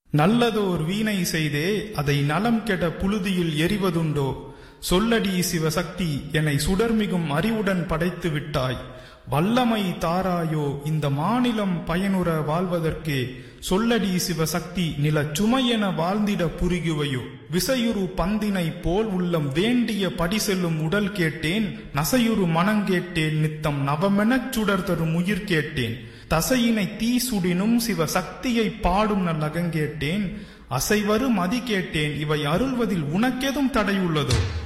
நல்லதோர் வீணை செய்தே அதை நலம் கெட புழுதியில் எறிவதுண்டோ சொல்லடி சிவசக்தி என்னை சுடர்மிகும் அறிவுடன் படைத்து விட்டாய் வல்லமை தாராயோ இந்த மாநிலம் பயனுற வாழ்வதற்கே சொல்லடி சிவசக்தி நில சுமையென வாழ்ந்திட புரிகுவையோ விசையுறு பந்தினை போல் உள்ளம் வேண்டிய படி செல்லும் உடல் கேட்டேன் நசையுறு மனங்கேட்டேன் நித்தம் நவமெனச் சுடர் தரும் உயிர் கேட்டேன் தசையினை தீ சுடினும் சிவ சக்தியை பாடும் நல்லகங்கேட்டேன் அசைவரு மதி கேட்டேன் இவை அருள்வதில் உனக்கெதும் தடையுள்ளதோ